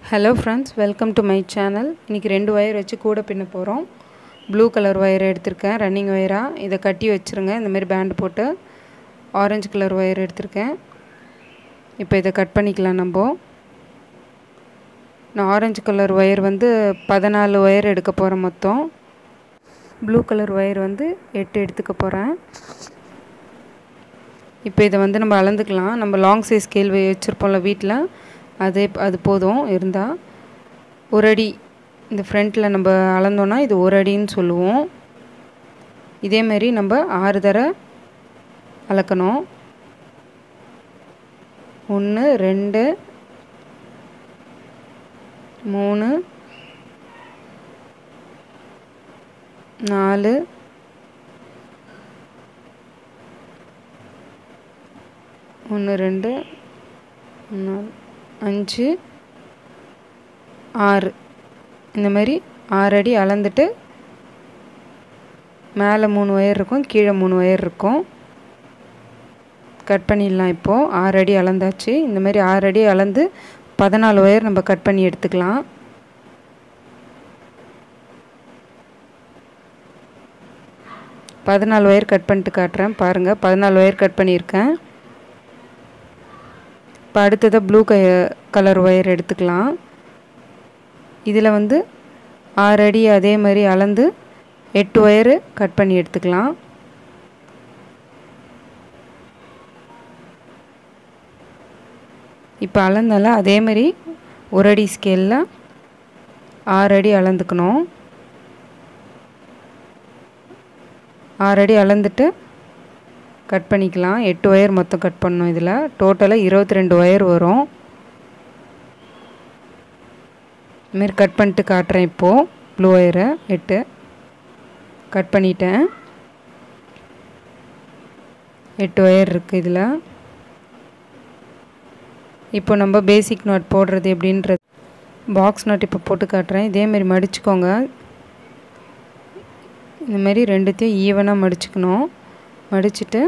hello friends welcome to my channel இன்றைக்கி ரெண்டு wire வச்சு கூட பின்ன போகிறோம் ப்ளூ கலர் ஒயர் எடுத்திருக்கேன் ரன்னிங் ஒயராக இதை கட்டி வச்சுருங்க இந்தமாரி பேண்டு போட்டு ஆரஞ்சு கலர் ஒயர் எடுத்திருக்கேன் இப்போ இதை கட் பண்ணிக்கலாம் நம்ம நான் ஆரஞ்சு கலர் ஒயர் வந்து பதினாலு ஒயர் எடுக்க போகிறேன் மொத்தம் ப்ளூ கலர் ஒயர் வந்து எட்டு எடுத்துக்க போகிறேன் இப்போ இதை வந்து நம்ம அளந்துக்கலாம் நம்ம லாங் சைஸ் ஸ்கேல் வச்சுருப்போம்ல வீட்டில் அதே அது போதும் இருந்தால் ஒரு அடி இந்த ஃப்ரண்ட்டில் நம்ம அளந்தோன்னா இது ஒரு அடின்னு சொல்லுவோம் இதேமாரி நம்ம ஆறு தர அளக்கணும் ஒன்று ரெண்டு மூணு நாலு ஒன்று ரெண்டு நாலு அஞ்சு ஆறு இந்த மாதிரி ஆறு அடி அளந்துட்டு மேலே மூணு ஒயர் இருக்கும் கீழே மூணு ஒயர் இருக்கும் கட் பண்ணிடலாம் இப்போது ஆறு அடி அளந்தாச்சு இந்த மாதிரி ஆறு அடி அளந்து பதினாலு ஒயர் நம்ம கட் பண்ணி எடுத்துக்கலாம் பதினாலு ஒயர் கட் பண்ணிட்டு காட்டுறேன் பாருங்கள் பதினாலு ஒயர் கட் பண்ணியிருக்கேன் இப்போ அடுத்ததாக ப்ளூ க கலர் ஒயர் எடுத்துக்கலாம் இதில் வந்து ஆறு அடி அதே மாதிரி அளந்து எட்டு ஒயரு கட் பண்ணி எடுத்துக்கலாம் இப்போ அளந்தால அதே மாதிரி ஒரு அடி ஸ்கேலில் ஆறு அடி அளந்துக்கணும் ஆறு அடி அளந்துட்டு கட் பண்ணிக்கலாம் எட்டு ஒயர் மொத்தம் கட் பண்ணணும் இதில் டோட்டலாக இருபத்தி ரெண்டு ஒயர் வரும் இதுமாரி கட் பண்ணிட்டு காட்டுறேன் இப்போது ப்ளூ ஒயரை எட்டு கட் பண்ணிட்டேன் எட்டு ஒயர் இருக்குது இதில் இப்போ நம்ம பேசிக் நாட் போடுறது எப்படின்றது பாக்ஸ் நாட் இப்போ போட்டு காட்டுறேன் இதேமாரி மடிச்சுக்கோங்க இந்தமாரி ரெண்டுத்தையும் ஈவனாக மடிச்சுக்கணும் மடிச்சுட்டு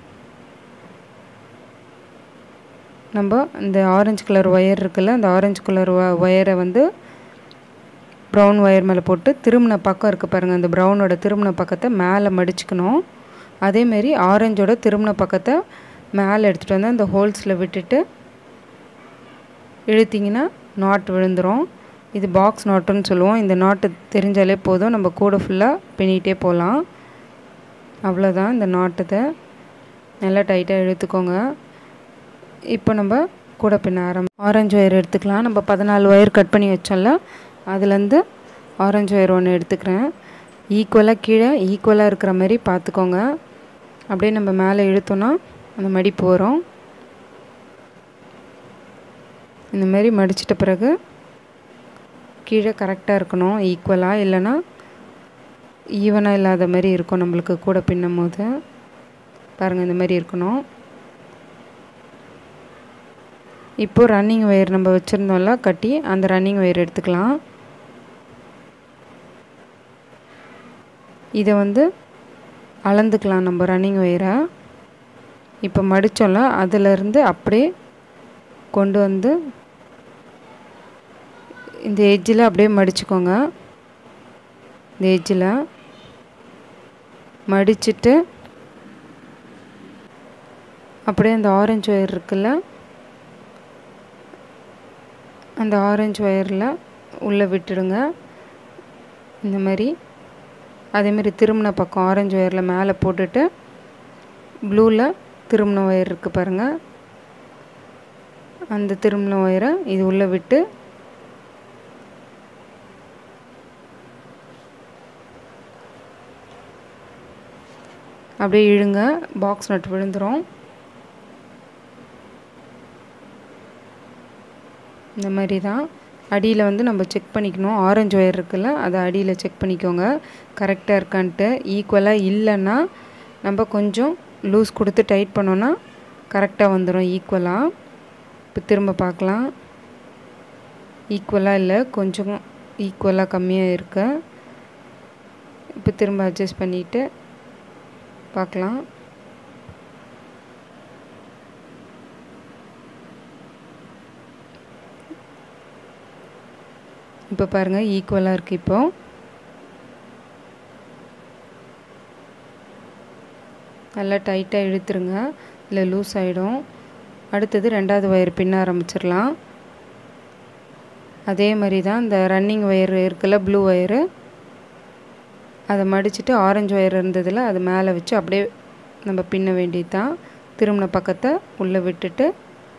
நம்ம இந்த ஆரஞ்சு கலர் ஒயர் இருக்குல்ல அந்த ஆரஞ்சு கலர் ஒயரை வந்து ப்ரௌன் ஒயர் மேலே போட்டு திரும்பின பக்கம் இருக்குது பாருங்கள் அந்த ப்ரௌனோட திரும்பின பக்கத்தை மேலே மடிச்சுக்கணும் அதேமாரி ஆரஞ்சோட திரும்பின பக்கத்தை மேலே எடுத்துகிட்டு வந்து அந்த ஹோல்ஸில் விட்டுட்டு இழுத்திங்கன்னா நாட் விழுந்துடும் இது பாக்ஸ் நாட்டுன்னு சொல்லுவோம் இந்த நாட்டு தெரிஞ்சாலே போதும் நம்ம கூட ஃபுல்லாக பின்னிகிட்டே போகலாம் அவ்வளோதான் இந்த நாட்டத்தை நல்லா டைட்டாக இழுத்துக்கோங்க இப்போ நம்ம கூட பின்ன ஆரம் ஆரஞ்சு ஒயர் எடுத்துக்கலாம் நம்ம பதினாலு ஒயர் கட் பண்ணி வச்சோம்ல அதுலேருந்து ஆரஞ்சு ஒயர் ஒன்று எடுத்துக்கிறேன் ஈக்குவலாக கீழே ஈக்குவலாக இருக்கிற மாதிரி பார்த்துக்கோங்க அப்படியே நம்ம மேலே இழுத்தோன்னா அந்த மடிப்பு வரும் இந்த மாதிரி மடிச்சிட்ட பிறகு கீழே கரெக்டாக இருக்கணும் ஈக்குவலாக இல்லைன்னா ஈவனாக இல்லாத மாதிரி இருக்கும் நம்மளுக்கு கூட பின்னும் போது பாருங்கள் இந்த மாதிரி இருக்கணும் இப்போது ரன்னிங் ஒயர் நம்ம வச்சுருந்தோம்ல கட்டி அந்த ரன்னிங் ஒயர் எடுத்துக்கலாம் இதை வந்து அளந்துக்கலாம் நம்ம ரன்னிங் ஒயரை இப்போ மடித்தோம்ல அதிலேருந்து அப்படியே கொண்டு வந்து இந்த எட்ஜில் அப்படியே மடிச்சுக்கோங்க இந்த எட்ஜில் மடிச்சுட்டு அப்படியே அந்த ஆரஞ்சு ஒயர் இருக்குல்ல அந்த ஆரஞ்சு ஒயரில் உள்ளே விட்டுடுங்க இந்த மாதிரி அதேமாரி திரும்பின பக்கம் ஆரஞ்சு ஒயரில் மேலே போட்டுட்டு ப்ளூவில் திரும்பின ஒயர் இருக்குது பாருங்கள் அந்த திரும்பின ஒயரை இது உள்ளே விட்டு அப்படியே இழுங்க பாக்ஸ் நட் விழுந்துடும் இந்த மாதிரி தான் அடியில் வந்து நம்ம செக் பண்ணிக்கணும் ஆரஞ்சு ஒயர் இருக்குல்ல அதை அடியில் செக் பண்ணிக்கோங்க கரெக்டாக இருக்கான்ட்டு ஈக்குவலாக இல்லைன்னா நம்ம கொஞ்சம் லூஸ் கொடுத்து டைட் பண்ணோன்னா கரெக்டாக வந்துடும் ஈக்குவலாக இப்போ திரும்ப பார்க்கலாம் ஈக்குவலாக இல்லை கொஞ்சம் ஈக்குவலாக கம்மியாக இருக்கு இப்போ திரும்ப அட்ஜஸ்ட் பண்ணிவிட்டு பார்க்கலாம் இப்போ பாருங்கள் ஈக்குவலாக இருக்குது இப்போ நல்லா டைட்டாக இழுத்துருங்க இல்லை லூஸ் ஆகிடும் அடுத்தது ரெண்டாவது ஒயர் பின்ன ஆரம்பிச்சிடலாம் அதே மாதிரி தான் இந்த ரன்னிங் ஒயர் இருக்குல்ல ப்ளூ ஒயரு அதை மடிச்சுட்டு ஆரஞ்சு ஒயர் இருந்ததில் அது மேலே வச்சு அப்படியே நம்ம பின்ன வேண்டியது தான் திரும்பின பக்கத்தை உள்ளே விட்டுட்டு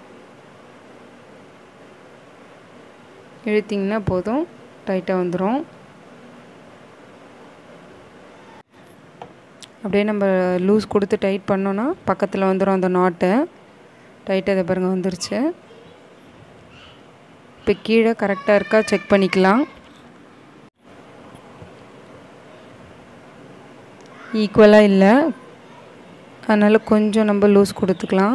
இழுத்திங்கன்னா போதும் டைட்டாக வந்துடும் அப்படியே நம்ம லூஸ் கொடுத்து டைட் பண்ணோன்னா பக்கத்தில் வந்துடும் அந்த நாட்டு டைட்டாக இதை பாருங்கள் வந்துருச்சு இப்போ கீழே கரெக்டாக இருக்கா செக் பண்ணிக்கலாம் ஈக்குவலாக இல்லை அதனால் கொஞ்சம் நம்ம லூஸ் கொடுத்துக்கலாம்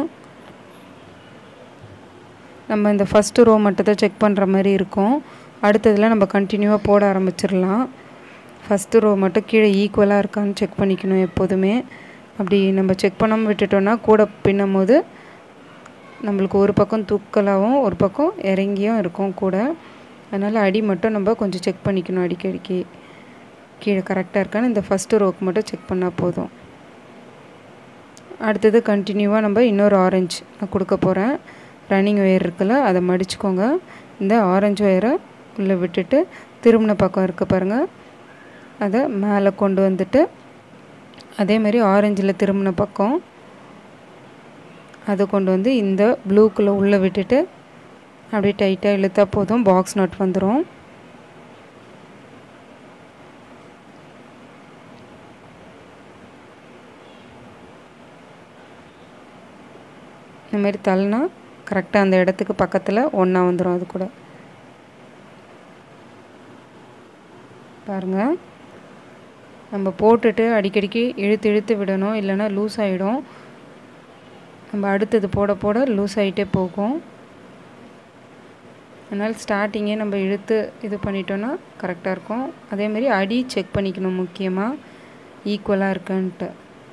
நம்ம இந்த ஃபஸ்ட்டு ரோ மட்டும் தான் செக் பண்ணுற மாதிரி இருக்கும் அடுத்ததில் நம்ம கண்டினியூவாக போட ஆரம்பிச்சிடலாம் ஃபஸ்ட்டு ரோ மட்டும் கீழே ஈக்குவலாக இருக்கான்னு செக் பண்ணிக்கணும் எப்போதுமே அப்படி நம்ம செக் பண்ணாமல் விட்டுட்டோன்னா கூட பின்னும் போது நம்மளுக்கு ஒரு பக்கம் தூக்கலாகவும் ஒரு பக்கம் இறங்கியும் இருக்கும் கூட அதனால் அடி மட்டும் நம்ம கொஞ்சம் செக் பண்ணிக்கணும் அடிக்கடிக்கு கீழே கரெக்டாக இருக்கான்னு இந்த ஃபஸ்ட்டு ரோக்கு மட்டும் செக் பண்ணால் போதும் அடுத்தது கண்டினியூவாக நம்ம இன்னொரு ஆரஞ்சு நான் கொடுக்க போகிறேன் ரன்னிங் ஒயர் இருக்குல்ல அதை மடிச்சுக்கோங்க இந்த ஆரஞ்சு ஒயரை உள்ளே விட்டுட்டு திரும்பின பக்கம் இருக்க பாருங்கள் அதை மேலே கொண்டு வந்துட்டு அதேமாதிரி ஆரஞ்சில் திரும்பின பக்கம் அதை கொண்டு வந்து இந்த ப்ளூக்குள்ளே உள்ளே விட்டுட்டு அப்படியே டைட்டாக இழுத்தா போதும் பாக்ஸ் நட் வந்துடும் இந்த மாதிரி தள்ளினா கரெக்டாக அந்த இடத்துக்கு பக்கத்தில் ஒன்றா வந்துடும் அது கூட பாருங்கள் நம்ம போட்டுட்டு அடிக்கடிக்கு இழுத்து இழுத்து விடணும் இல்லைன்னா லூஸ் ஆகிடும் நம்ம அடுத்தது போட போட லூஸ் ஆகிட்டே போகும் அதனால் ஸ்டார்டிங்கே நம்ம இழுத்து இது பண்ணிட்டோன்னா கரெக்டாக இருக்கும் அதேமாரி அடி செக் பண்ணிக்கணும் முக்கியமாக ஈக்குவலாக இருக்கான்ட்டு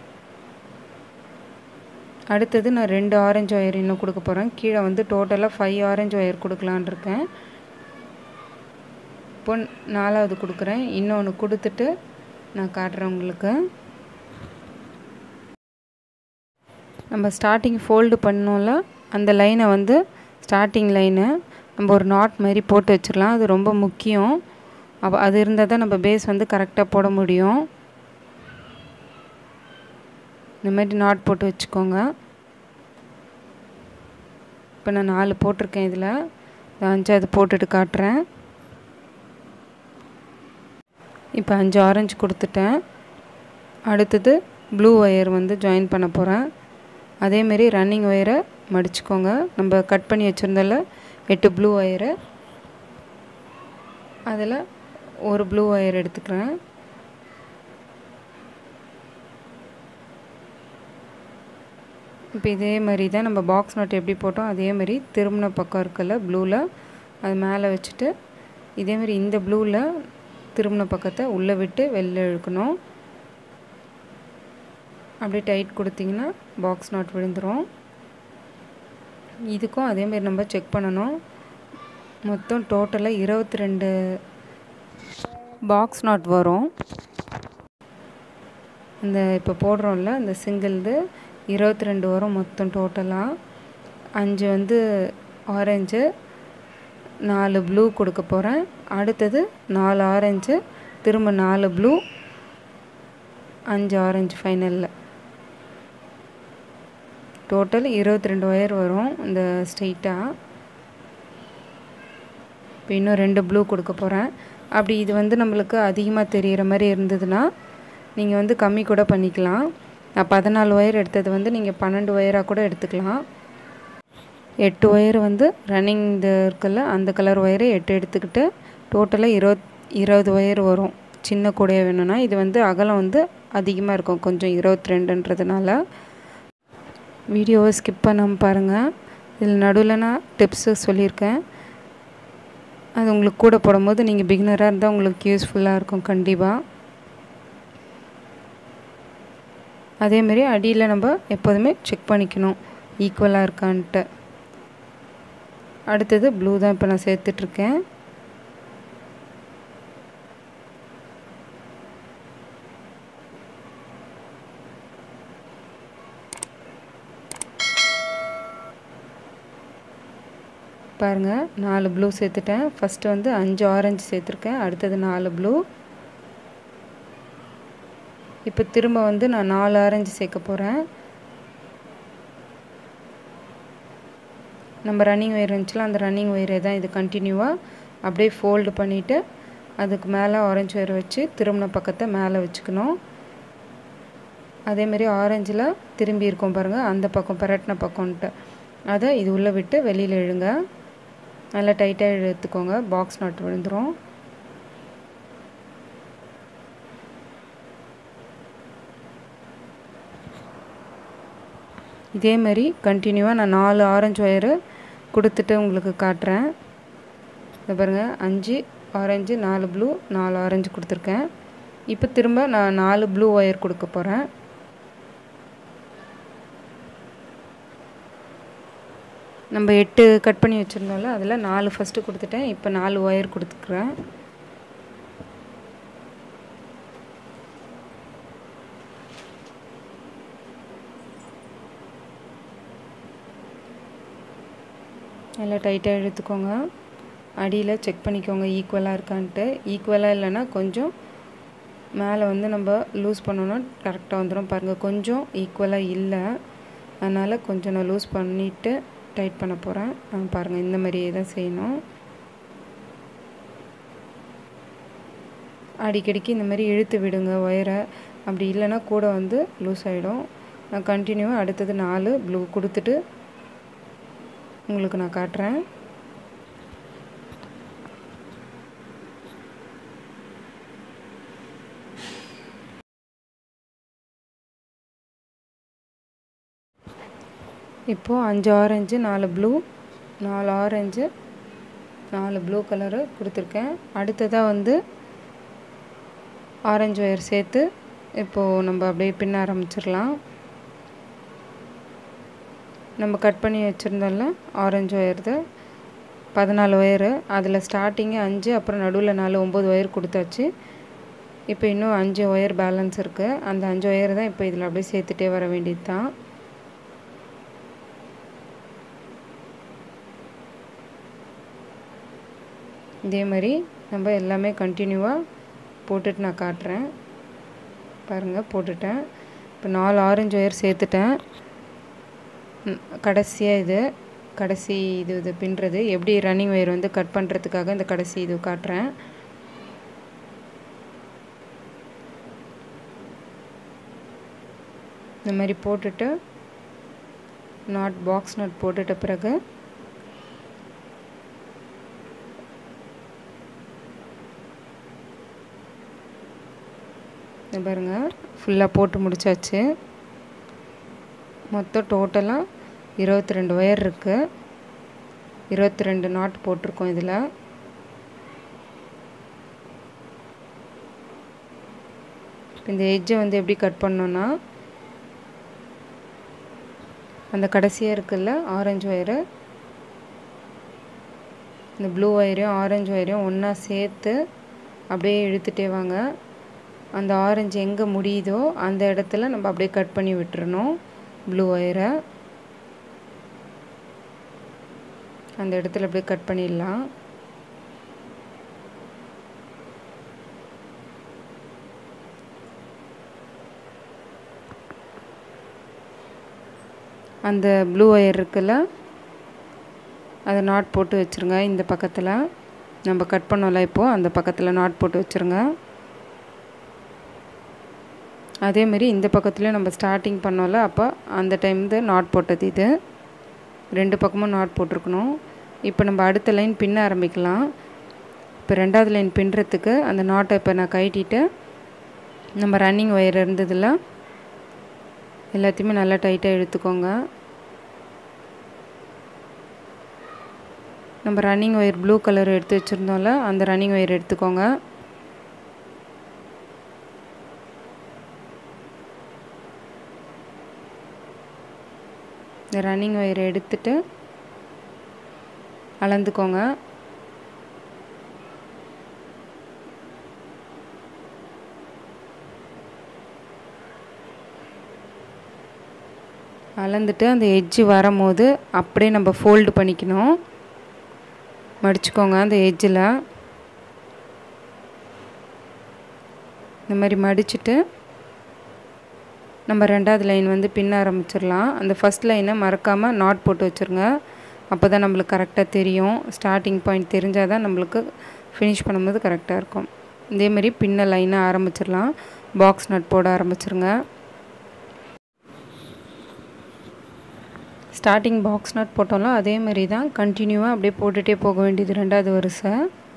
அடுத்தது நான் ரெண்டு ஆரஞ்சு ஒயர் இன்னும் கொடுக்க போகிறேன் கீழே வந்து டோட்டலாக ஃபைவ் ஆரஞ்சு ஒயர் கொடுக்கலான் இருக்கேன் இப்போ நாலாவது கொடுக்குறேன் இன்னொன்று கொடுத்துட்டு நான் காட்டுறேன் உங்களுக்கு நம்ம ஸ்டார்டிங் ஃபோல்டு பண்ணோம்ல அந்த லைனை வந்து ஸ்டார்டிங் லைனை நம்ம ஒரு நாட் மாதிரி போட்டு வச்சிடலாம் அது ரொம்ப முக்கியம் அப்போ அது இருந்தால் தான் நம்ம பேஸ் வந்து கரெக்டாக போட முடியும் இந்த மாதிரி நாட் போட்டு வச்சுக்கோங்க இப்போ நான் நாலு போட்டிருக்கேன் இதில் அஞ்சாவது போட்டுட்டு காட்டுறேன் இப்போ அஞ்சு ஆரஞ்சு கொடுத்துட்டேன் அடுத்தது ப்ளூ ஒயர் வந்து ஜாயின் பண்ண போகிறேன் அதேமாரி ரன்னிங் ஒயரை மடிச்சுக்கோங்க நம்ம கட் பண்ணி வச்சுருந்தால எட்டு ப்ளூ ஒயரு அதில் ஒரு ப்ளூ ஒயர் எடுத்துக்கிறேன் இப்போ இதே மாதிரி தான் நம்ம பாக்ஸ் நோட் எப்படி போட்டோம் அதே மாதிரி திரும்பின பக்கம் இருக்குல்ல ப்ளூவில் அது மேலே வச்சுட்டு இதேமாரி இந்த ப்ளூவில் திரும்பின பக்கத்தை உள்ளே விட்டு வெளில இழுக்கணும் அப்படியே டைட் கொடுத்திங்கன்னா பாக்ஸ் நாட் விழுந்துடும் இதுக்கும் அதேமாரி நம்ம செக் பண்ணணும் மொத்தம் டோட்டலாக இருபத்தி ரெண்டு பாக்ஸ் நாட் வரும் இந்த இப்போ போடுறோம்ல இந்த சிங்கிள்து இருபத்தி ரெண்டு வரும் மொத்தம் டோட்டலாக அஞ்சு வந்து ஆரஞ்சு நாலு ப்ளூ கொடுக்க போகிறேன் அடுத்தது நாலு ஆரஞ்சு திரும்ப நாலு ப்ளூ அஞ்சு ஆரஞ்சு ஃபைனலில் டோட்டல் இருபத்தி ரெண்டு ஒயர் வரும் இந்த ஸ்ட்ரெயிட்டாக இப்போ இன்னும் ரெண்டு ப்ளூ கொடுக்க போகிறேன் அப்படி இது வந்து நம்மளுக்கு அதிகமாக தெரிகிற மாதிரி இருந்ததுன்னா நீங்கள் வந்து கம்மி கூட பண்ணிக்கலாம் நான் பதினாலு ஒயர் எடுத்தது வந்து நீங்கள் பன்னெண்டு ஒயராக கூட எடுத்துக்கலாம் எட்டு ஒயர் வந்து ரன்னிங் இது இருக்குல்ல அந்த கலர் ஒயரை எட்டு எடுத்துக்கிட்டு டோட்டலாக இருபத் இருபது ஒயர் வரும் சின்ன கூடையாக வேணும்னா இது வந்து அகலம் வந்து அதிகமாக இருக்கும் கொஞ்சம் இருபத்தி ரெண்டுன்றதுனால வீடியோவை ஸ்கிப் பண்ணாமல் பாருங்கள் இதில் நடுவில் நான் டிப்ஸு சொல்லியிருக்கேன் அது உங்களுக்கு கூட போடும்போது நீங்கள் பிகினராக இருந்தால் உங்களுக்கு யூஸ்ஃபுல்லாக இருக்கும் கண்டிப்பாக அதேமாரி அடியில் நம்ம எப்போதுமே செக் பண்ணிக்கணும் ஈக்குவலாக இருக்கான்ட்டு அடுத்தது ப்ளூ தான் இப்போ நான் சேர்த்துட்ருக்கேன் பாருங்கள் நாலு ப்ளூ சேர்த்துட்டேன் ஃபஸ்ட்டு வந்து அஞ்சு ஆரஞ்சு சேர்த்துருக்கேன் அடுத்தது நாலு ப்ளூ இப்போ திரும்ப வந்து நான் நாலு ஆரஞ்சு சேர்க்க போகிறேன் நம்ம ரன்னிங் ஒயர் இருந்துச்சுல அந்த ரன்னிங் ஒயரை தான் இது கண்டினியூவாக அப்படியே ஃபோல்டு பண்ணிவிட்டு அதுக்கு மேலே ஆரஞ்சு ஒயர் வச்சு திரும்பின பக்கத்தை மேலே வச்சுக்கணும் அதேமாரி ஆரஞ்சில் திரும்பி இருக்கும் பாருங்கள் அந்த பக்கம் பரட்டின பக்கம்ன்ட்டு அதை இது உள்ளே விட்டு வெளியில் இழுங்க நல்லா டைட்டாக இழுத்துக்கோங்க பாக்ஸ் நாட் விழுந்துடும் இதே மாதிரி கண்டினியூவாக நான் நாலு ஆரஞ்சு ஒயரு கொடுத்துட்டு உங்களுக்கு காட்டுறேன் இதை பாருங்கள் அஞ்சு ஆரஞ்சு நாலு ப்ளூ நாலு ஆரஞ்சு கொடுத்துருக்கேன் இப்போ திரும்ப நான் நாலு ப்ளூ ஒயர் கொடுக்க போகிறேன் நம்ம எட்டு கட் பண்ணி வச்சுருந்தோம்ல அதில் நாலு ஃபஸ்ட்டு கொடுத்துட்டேன் இப்போ நாலு ஒயர் கொடுத்துக்குறேன் நல்லா டைட்டாக இழுத்துக்கோங்க அடியில் செக் பண்ணிக்கோங்க ஈக்குவலாக இருக்கான்ட்டு ஈக்குவலாக இல்லைன்னா கொஞ்சம் மேலே வந்து நம்ம லூஸ் பண்ணோன்னா கரெக்டாக வந்துடும் பாருங்கள் கொஞ்சம் ஈக்குவலாக இல்லை அதனால் கொஞ்சம் நான் லூஸ் பண்ணிவிட்டு டைட் பண்ண போகிறேன் பாருங்கள் இந்த மாதிரியே தான் செய்யணும் அடிக்கடிக்கு இந்த மாதிரி இழுத்து விடுங்க ஒயரை அப்படி இல்லைன்னா கூட வந்து லூஸ் ஆகிடும் நான் கண்டினியூவாக அடுத்தது நாலு ப்ளூ கொடுத்துட்டு உங்களுக்கு நான் காட்டுறேன் இப்போது அஞ்சு ஆரஞ்சு நாலு ப்ளூ நாலு ஆரஞ்சு நாலு ப்ளூ கலரு கொடுத்துருக்கேன் அடுத்ததாக வந்து ஆரஞ்சு ஒயர் சேர்த்து இப்போது நம்ம அப்படியே பின்ன ஆரம்பிச்சிடலாம் நம்ம கட் பண்ணி வச்சுருந்தோம்ல ஆரஞ்சு ஒயர்து பதினாலு ஒயரு அதில் ஸ்டார்டிங்கு அஞ்சு அப்புறம் நடுவில் நாலு ஒம்பது ஒயர் கொடுத்தாச்சு இப்போ இன்னும் அஞ்சு ஒயர் பேலன்ஸ் இருக்குது அந்த அஞ்சு ஒயர் தான் இப்போ இதில் அப்படியே சேர்த்துட்டே வர வேண்டியது தான் இதே மாதிரி நம்ம எல்லாமே கண்டினியூவாக போட்டுட்டு நான் காட்டுறேன் பாருங்கள் போட்டுட்டேன் இப்போ நாலு ஆரஞ்சு ஒயர் சேர்த்துட்டேன் கடைசியாக இது கடைசி இது இது பின்னுறது எப்படி ரன்னிங் ஒயர் வந்து கட் பண்ணுறதுக்காக இந்த கடைசி இது காட்டுறேன் இந்த மாதிரி போட்டுட்டு நாட் பாக்ஸ் நாட் போட்டுட்ட பிறகு பாருங்கள் ஃபுல்லாக போட்டு முடித்தாச்சு மொத்தம் டோட்டலாக இருபத்தி ரெண்டு ஒயர் இருக்குது இருபத்தி ரெண்டு நாட் போட்டிருக்கோம் இதில் இந்த எட்ஜை வந்து எப்படி கட் பண்ணோன்னா அந்த கடைசியாக இருக்குல்ல ஆரஞ்சு ஒயரு இந்த ப்ளூ ஒயரையும் ஆரஞ்சு ஒயரையும் ஒன்றா சேர்த்து அப்படியே இழுத்துட்டே வாங்க அந்த ஆரஞ்சு எங்கே முடியுதோ அந்த இடத்துல நம்ம அப்படியே கட் பண்ணி விட்டுறணும் ப்ளூ ஒயரை அந்த இடத்துல அப்படியே கட் பண்ணிடலாம் அந்த ப்ளூ ஒயர் இருக்குல்ல அதை நாட் போட்டு வச்சுருங்க இந்த பக்கத்தில் நம்ம கட் பண்ணோம்ல இப்போது அந்த பக்கத்தில் நாட் போட்டு வச்சுருங்க அதேமாரி இந்த பக்கத்துலேயும் நம்ம ஸ்டார்டிங் பண்ணோம்ல அப்போ அந்த டைம் தான் நாட் போட்டது இது ரெண்டு பக்கமும் நாட் போட்டிருக்கணும் இப்போ நம்ம அடுத்த லைன் பின்ன ஆரம்பிக்கலாம் இப்போ ரெண்டாவது லைன் பின்னுறதுக்கு அந்த நாட்டை இப்போ நான் கழட்டிட்டு நம்ம ரன்னிங் ஒயர் இருந்ததில் எல்லாத்தையுமே நல்லா டைட்டாக இழுத்துக்கோங்க நம்ம ரன்னிங் ஒயர் ப்ளூ கலர் எடுத்து வச்சுருந்தோம்ல அந்த ரன்னிங் ஒயர் எடுத்துக்கோங்க இந்த ரன்னிங் ஒயரை எடுத்துட்டு அளந்துக்கோங்க அளந்துட்டு அந்த எட்ஜு வரும்போது அப்படியே நம்ம ஃபோல்டு பண்ணிக்கணும் மடிச்சுக்கோங்க அந்த எட்ஜில் இந்த மாதிரி மடிச்சுட்டு நம்ம ரெண்டாவது லைன் வந்து பின்ன ஆரம்பிச்சிடலாம் அந்த ஃபஸ்ட் லைனை மறக்காமல் நாட் போட்டு வச்சுருங்க அப்போ தான் நம்மளுக்கு கரெக்டாக தெரியும் ஸ்டார்டிங் பாயிண்ட் தெரிஞ்சால் தான் நம்மளுக்கு ஃபினிஷ் பண்ணும்போது கரெக்டாக இருக்கும் இதேமாரி பின்ன லைனை ஆரம்பிச்சிடலாம் பாக்ஸ் நட் போட ஆரம்பிச்சிருங்க ஸ்டார்டிங் பாக்ஸ் நட் போட்டோம்ல அதே மாதிரி தான் கண்டினியூவாக அப்படியே போட்டுகிட்டே போக வேண்டியது ரெண்டாவது வரிசை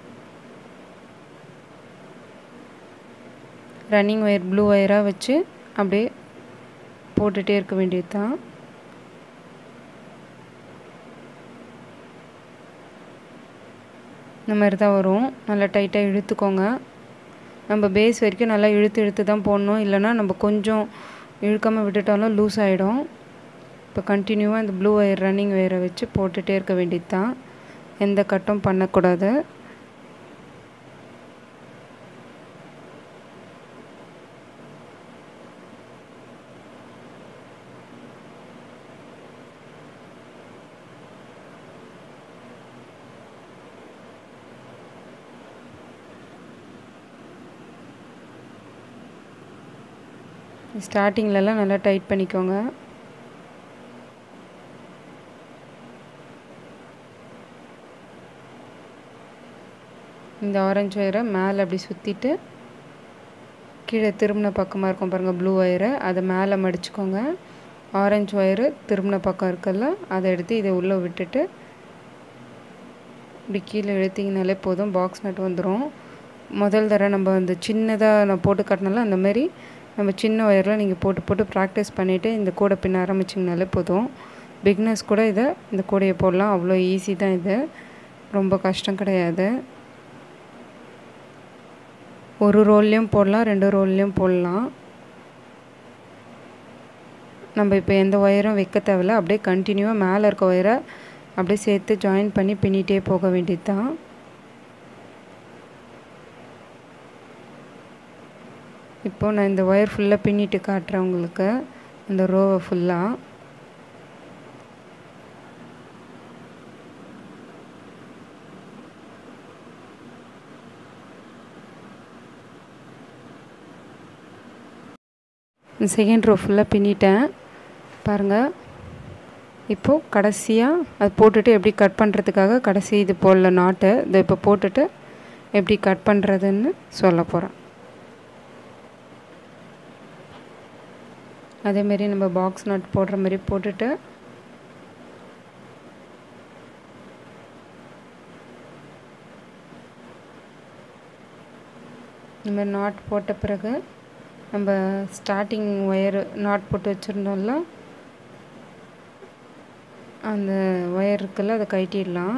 ரன்னிங் ஒயர் ப்ளூ ஒயராக வச்சு அப்படியே போட்டுகிட்டே இருக்க வேண்டியது தான் இந்த மாதிரி தான் வரும் நல்லா டைட்டாக இழுத்துக்கோங்க நம்ம பேஸ் வரைக்கும் நல்லா இழுத்து இழுத்து தான் போடணும் இல்லைனா நம்ம கொஞ்சம் இழுக்காமல் விட்டுட்டாலும் லூஸ் ஆகிடும் இப்போ கண்டினியூவாக இந்த ப்ளூ ஒயர் ரன்னிங் ஒயரை வச்சு போட்டுகிட்டே இருக்க வேண்டியது தான் எந்த கட்டும் பண்ணக்கூடாது ஸ்டார்டிங்லலாம் நல்லா டைட் பண்ணிக்கோங்க இந்த ஆரஞ்சு ஒயரை மேலே அப்படி சுற்றிட்டு கீழே திரும்பின பக்கமாக இருக்கும் பாருங்கள் ப்ளூ ஒயரை அதை மேலே மடிச்சுக்கோங்க ஆரஞ்சு ஒயரு திரும்பின பக்கம் இருக்குல்ல அதை எடுத்து இதை உள்ளே விட்டுட்டு இப்படி கீழே இழுத்திங்கனாலே போதும் பாக்ஸ் நட் வந்துடும் முதல் தடவை நம்ம அந்த சின்னதாக நான் போட்டு காட்டினால அந்த மாதிரி நம்ம சின்ன ஒயரில் நீங்கள் போட்டு போட்டு ப்ராக்டிஸ் பண்ணிவிட்டு இந்த கூடை பின்ன ஆரம்பிச்சிங்கனாலே போதும் பிக்னஸ் கூட இதை இந்த கூடையை போடலாம் அவ்வளோ ஈஸி தான் இது ரொம்ப கஷ்டம் கிடையாது ஒரு ரோல்லையும் போடலாம் ரெண்டு ரோல்லையும் போடலாம் நம்ம இப்போ எந்த ஒயரும் வைக்க தேவையில்ல அப்படியே கண்டினியூவாக மேலே இருக்க ஒயரை அப்படியே சேர்த்து ஜாயின் பண்ணி பின்னிட்டே போக வேண்டியது தான் இப்போது நான் இந்த ஒயர் ஃபுல்லாக பின்னிட்டு காட்டுறேன் உங்களுக்கு இந்த ரோவை ஃபுல்லாக செகண்ட் ரோ ஃபுல்லாக பின்னிட்டேன் பாருங்கள் இப்போது கடைசியாக அது போட்டுட்டு எப்படி கட் பண்ணுறதுக்காக கடைசி இது போடல நாட்டு இதை இப்போ போட்டுட்டு எப்படி கட் பண்ணுறதுன்னு சொல்ல போகிறேன் அதேமாரி நம்ம பாக்ஸ் நட் போடுற மாதிரி போட்டுட்டு இந்த மாதிரி நாட் போட்ட பிறகு நம்ம ஸ்டார்டிங் ஒயரு நாட் போட்டு வச்சுருந்தோம்ல அந்த ஒயர் இருக்குல்ல அதை கழட்டிடலாம்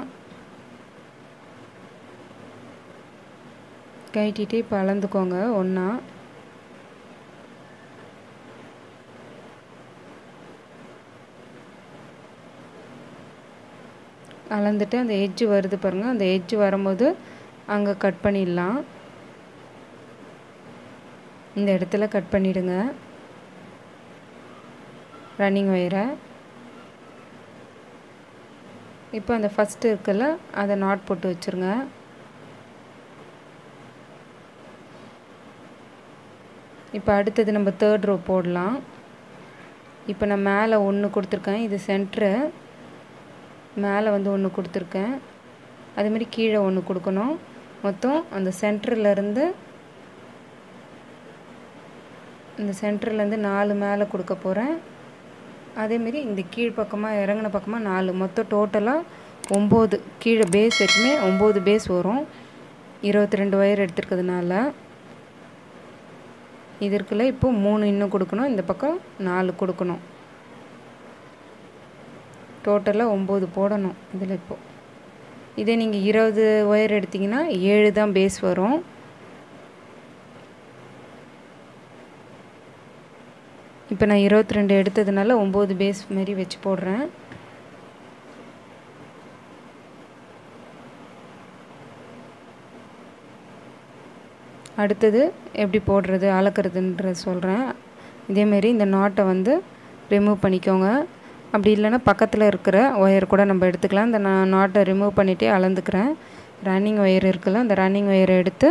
கழட்டிட்டு இப்போ அளந்துக்கோங்க ஒன்றா அளந்துட்டு அந்த எட்ஜு வருது பாருங்கள் அந்த எட்ஜு வரும்போது அங்கே கட் பண்ணிடலாம் இந்த இடத்துல கட் பண்ணிவிடுங்க ரன்னிங் ஒயரை இப்போ அந்த ஃபஸ்ட்டு இருக்குல்ல அதை நாட் போட்டு வச்சுருங்க இப்போ அடுத்தது நம்ம தேர்ட் ரோ போடலாம் இப்போ நான் மேலே ஒன்று கொடுத்துருக்கேன் இது சென்ட்ரு மேலே வந்து ஒன்று கொடுத்துருக்கேன் அதேமாதிரி கீழே ஒன்று கொடுக்கணும் மொத்தம் அந்த சென்டர்லேருந்து இந்த சென்டர்லேருந்து நாலு மேலே கொடுக்க போகிறேன் அதேமாரி இந்த கீழ் பக்கமாக இறங்கின பக்கமாக நாலு மொத்தம் டோட்டலாக ஒம்பது கீழே பேஸ் வரைக்குமே ஒம்பது பேஸ் வரும் இருபத்தி ரெண்டு ஒயர் எடுத்துருக்கிறதுனால இது இருக்குல்ல இப்போ மூணு இன்னும் கொடுக்கணும் இந்த பக்கம் நாலு கொடுக்கணும் டோட்டலாக ஒம்பது போடணும் இதில் இப்போது இதே நீங்கள் இருபது ஒயர் எடுத்திங்கன்னா ஏழு தான் பேஸ் வரும் இப்போ நான் இருபத்தி ரெண்டு எடுத்ததுனால ஒம்பது பேஸ் மாரி வச்சு போடுறேன் அடுத்தது எப்படி போடுறது அளக்கிறதுன்ற சொல்கிறேன் இதேமாரி இந்த நாட்டை வந்து ரிமூவ் பண்ணிக்கோங்க அப்படி இல்லைன்னா பக்கத்தில் இருக்கிற ஒயர் கூட நம்ம எடுத்துக்கலாம் இந்த நான் நாட்டை ரிமூவ் பண்ணிவிட்டு அளந்துக்கிறேன் ரன்னிங் ஒயர் இருக்குல்ல அந்த ரன்னிங் ஒயரை எடுத்து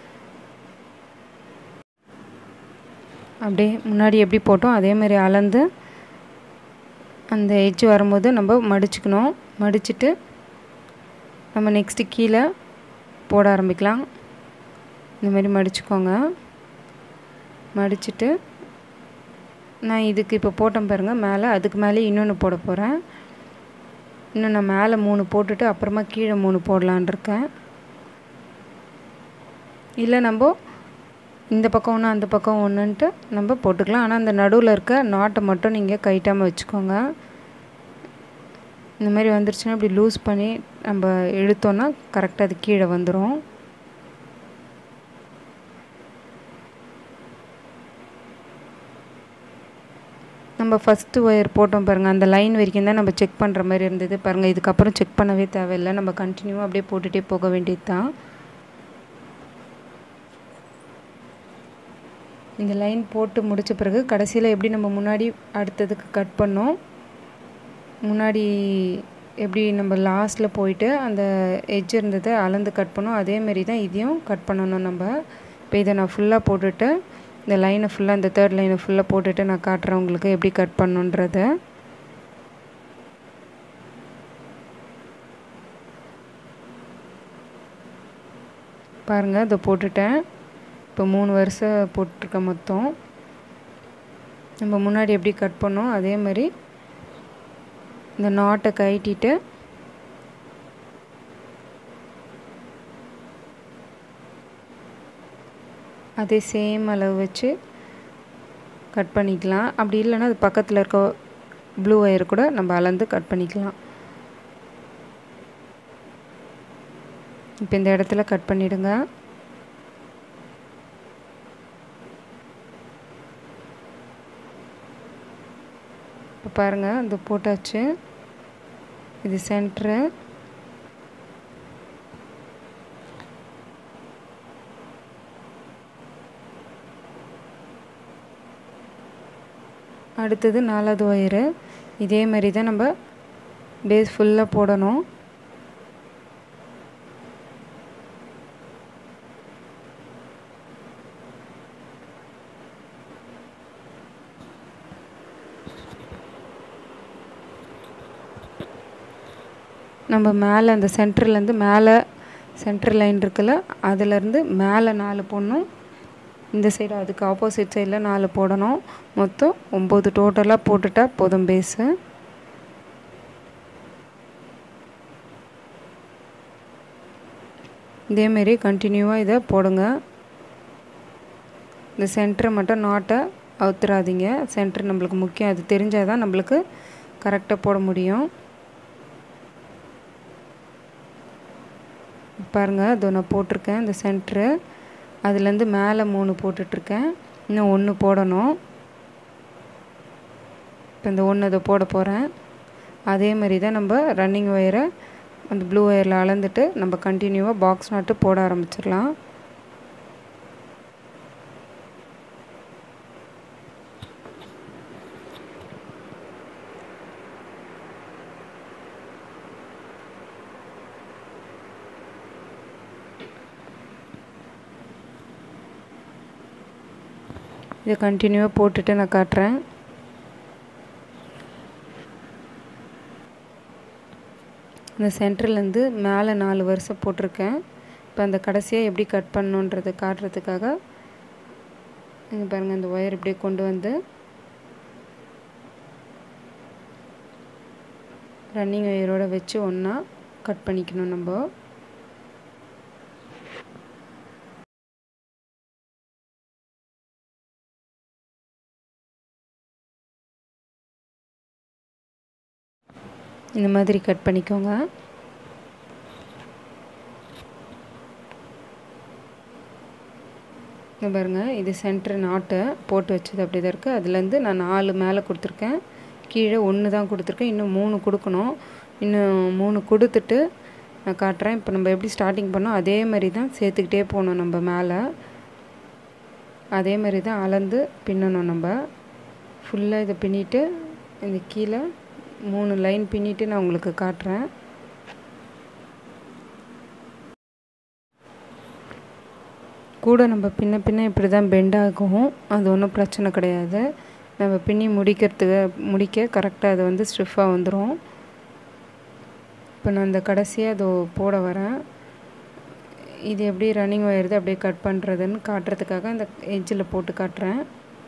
அப்படியே முன்னாடி எப்படி போட்டோம் அதே மாதிரி அளந்து அந்த எட்ஜ் வரும்போது நம்ம மடிச்சுக்கணும் மடிச்சுட்டு நம்ம நெக்ஸ்ட்டு கீழே போட ஆரம்பிக்கலாம் இந்த மாதிரி மடிச்சுக்கோங்க மடிச்சுட்டு நான் இதுக்கு இப்போ போட்டேன் பாருங்கள் மேலே அதுக்கு மேலே இன்னொன்று போட போகிறேன் இன்னும் நான் மேலே மூணு போட்டுட்டு அப்புறமா கீழே மூணு போடலான் இருக்கேன் இல்லை நம்ம இந்த பக்கம் ஒன்று அந்த பக்கம் ஒன்றுன்ட்டு நம்ம போட்டுக்கலாம் ஆனால் அந்த நடுவில் இருக்க நாட்டை மட்டும் நீங்கள் கைட்டாமல் வச்சுக்கோங்க இந்த மாதிரி வந்துருச்சுன்னா இப்படி லூஸ் பண்ணி நம்ம இழுத்தோன்னா கரெக்டாக அது கீழே வந்துடும் நம்ம ஃபஸ்ட்டு ஒயர் போட்டோம் பாருங்கள் அந்த லைன் வரைக்கும் தான் நம்ம செக் பண்ணுற மாதிரி இருந்தது பாருங்கள் இதுக்கப்புறம் செக் பண்ணவே தேவையில்லை நம்ம கண்டினியூவாக அப்படியே போட்டுகிட்டே போக வேண்டியது தான் இந்த லைன் போட்டு முடித்த பிறகு கடைசியில் எப்படி நம்ம முன்னாடி அடுத்ததுக்கு கட் பண்ணோம் முன்னாடி எப்படி நம்ம லாஸ்ட்டில் போயிட்டு அந்த எட்ஜ் இருந்ததை அளந்து கட் பண்ணோம் அதேமாரி தான் இதையும் கட் பண்ணணும் நம்ம இப்போ இதை நான் ஃபுல்லாக போட்டுட்டு இந்த லைனை ஃபுல்லாக இந்த தேர்ட் லைனை ஃபுல்லாக போட்டுட்டு நான் காட்டுறேன் உங்களுக்கு எப்படி கட் பண்ணுன்றத பாருங்கள் இதை போட்டுட்டேன் இப்போ மூணு வருஷம் போட்டிருக்கேன் மொத்தம் நம்ம முன்னாடி எப்படி கட் பண்ணோம் அதே மாதிரி இந்த நாட்டை கழட்டிட்டு அதே சேம் அளவு வச்சு கட் பண்ணிக்கலாம் அப்படி இல்லைன்னா அது பக்கத்தில் இருக்க ப்ளூ ஒயர் கூட நம்ம அளந்து கட் பண்ணிக்கலாம் இப்போ இந்த இடத்துல கட் பண்ணிவிடுங்க இப்போ பாருங்கள் இது போட்டாச்சு இது சென்ட்ரு அடுத்தது நாலாவது ஒயரு இதே மாதிரி தான் நம்ம பேஸ் ஃபுல்லாக போடணும் நம்ம மேலே அந்த சென்டர்லேருந்து மேலே சென்டர் லைன் இருக்குல்ல அதுலேருந்து மேலே நாலு போடணும் இந்த சைடு அதுக்கு ஆப்போசிட் சைடில் நாலு போடணும் மொத்தம் ஒம்பது டோட்டலாக போட்டுட்டா போதும் பேஸு இதேமாரி கண்டினியூவாக இதை போடுங்க இந்த சென்டரை மட்டும் நாட்டை அவுத்துறாதீங்க சென்டர் நம்மளுக்கு முக்கியம் அது தெரிஞ்சால் தான் நம்மளுக்கு கரெக்டாக போட முடியும் பாருங்கள் இதோ நான் போட்டிருக்கேன் இந்த சென்ட்ரு அதுலேருந்து மேலே மூணு போட்டுட்ருக்கேன் இன்னும் ஒன்று போடணும் இப்போ இந்த ஒன்று இதை போட போகிறேன் அதே மாதிரி தான் நம்ம ரன்னிங் ஒயரை அந்த ப்ளூ ஒயரில் அளந்துட்டு நம்ம கண்டினியூவாக பாக்ஸ் நாட்டு போட ஆரம்பிச்சிடலாம் இதை கண்டினியூவாக போட்டுட்டு நான் காட்டுறேன் இந்த சென்டர்லேருந்து மேலே நாலு வருஷம் போட்டிருக்கேன் இப்போ அந்த கடைசியாக எப்படி கட் பண்ணணுன்றதை காட்டுறதுக்காக இங்கே பாருங்கள் அந்த ஒயர் இப்படியே கொண்டு வந்து ரன்னிங் ஒயரோடு வச்சு ஒன்றா கட் பண்ணிக்கணும் நம்ம இந்த மாதிரி கட் பண்ணிக்கோங்க இங்கே பாருங்கள் இது சென்டர் நாட்டை போட்டு வச்சது அப்படி தான் இருக்குது அதுலேருந்து நான் நாலு மேலே கொடுத்துருக்கேன் கீழே ஒன்று தான் கொடுத்துருக்கேன் இன்னும் மூணு கொடுக்கணும் இன்னும் மூணு கொடுத்துட்டு நான் காட்டுறேன் இப்போ நம்ம எப்படி ஸ்டார்டிங் பண்ணோம் அதே மாதிரி தான் சேர்த்துக்கிட்டே போகணும் நம்ம மேலே அதே மாதிரி தான் அளந்து பின்னணும் நம்ம ஃபுல்லாக இதை பின்னிட்டு இந்த கீழே மூணு லைன் பின்னிட்டு நான் உங்களுக்கு காட்டுறேன் கூட நம்ம பின்ன பின்ன இப்படி தான் பெண்ட் ஆகும் அது ஒன்றும் பிரச்சனை கிடையாது நம்ம பின்னி முடிக்கிறதுக்கு முடிக்க கரெக்டாக அது வந்து ஸ்டிஃபாக வந்துடும் இப்போ நான் இந்த கடைசியாக அது போட வரேன் இது எப்படி ரன்னிங் ஆயிடுது அப்படியே கட் பண்ணுறதுன்னு காட்டுறதுக்காக இந்த எட்ஜில் போட்டு காட்டுறேன்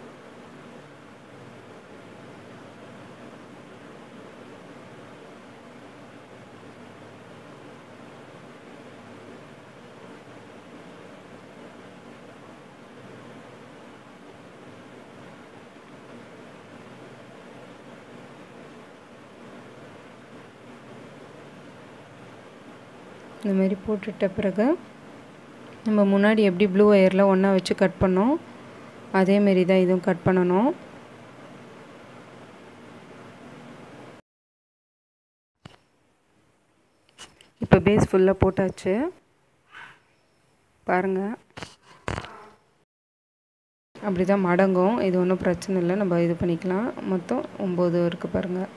இந்த மாதிரி போட்டுட்ட பிறகு நம்ம முன்னாடி எப்படி ப்ளூ ஒயரில் ஒன்றா வச்சு கட் பண்ணோம் அதேமாரி தான் இதுவும் கட் பண்ணணும் இப்போ பேஸ் ஃபுல்லாக போட்டாச்சு பாருங்கள் அப்படி தான் மடங்கும் இது ஒன்றும் பிரச்சனை இல்லை நம்ம இது பண்ணிக்கலாம் மொத்தம் ஒம்பது இருக்குது பாருங்கள்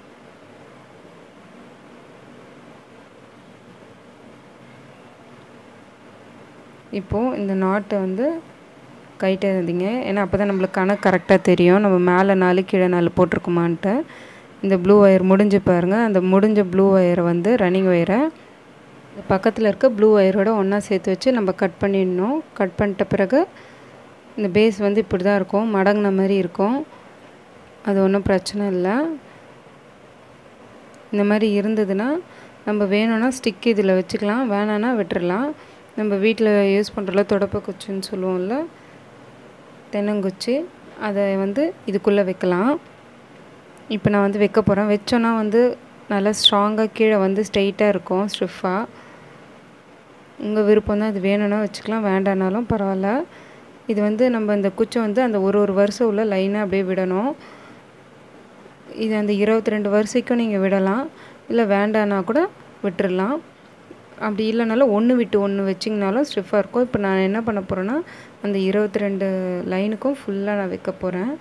இப்போது இந்த நாட்டை வந்து கைட்ட இருந்தீங்க ஏன்னா அப்போ தான் நம்மளுக்கு கணக்கு கரெக்டாக தெரியும் நம்ம மேலே நாலு கீழே நாலு போட்டிருக்குமான்ட்டு இந்த ப்ளூ ஒயர் முடிஞ்சு பாருங்கள் அந்த முடிஞ்ச ப்ளூ ஒயரை வந்து ரன்னிங் ஒயரை பக்கத்தில் இருக்க ப்ளூ ஒயரோட ஒன்றா சேர்த்து வச்சு நம்ம கட் பண்ணிடணும் கட் பண்ணிட்ட பிறகு இந்த பேஸ் வந்து இப்படி தான் இருக்கும் மடங்கின மாதிரி இருக்கும் அது ஒன்றும் பிரச்சனை இல்லை இந்த மாதிரி இருந்ததுன்னா நம்ம வேணும்னா ஸ்டிக் இதில் வச்சுக்கலாம் வேணான்னா விட்டுறலாம் நம்ம வீட்டில் யூஸ் பண்ணுறல தொடப்ப குச்சின்னு சொல்லுவோம்ல தென்னங்குச்சி அதை வந்து இதுக்குள்ளே வைக்கலாம் இப்போ நான் வந்து வைக்க போகிறேன் வச்சோன்னா வந்து நல்லா ஸ்ட்ராங்காக கீழே வந்து ஸ்ட்ரெயிட்டாக இருக்கும் ஸ்டிஃபாக உங்கள் விருப்பம் தான் இது வேணும்னா வச்சுக்கலாம் வேண்டானாலும் பரவாயில்ல இது வந்து நம்ம இந்த குச்சை வந்து அந்த ஒரு ஒரு வருஷம் உள்ள லைனாக அப்படியே விடணும் இது அந்த இருபத்தி ரெண்டு வருஷக்கும் நீங்கள் விடலாம் இல்லை வேண்டான்னா கூட விட்டுறலாம் அப்படி இல்லைனாலும் ஒன்று விட்டு ஒன்று வச்சிங்கனாலும் ஸ்டிஃபாக இருக்கும் இப்போ நான் என்ன பண்ண போகிறேன்னா அந்த இருபத்தி ரெண்டு லைனுக்கும் ஃபுல்லாக நான் வைக்க போகிறேன்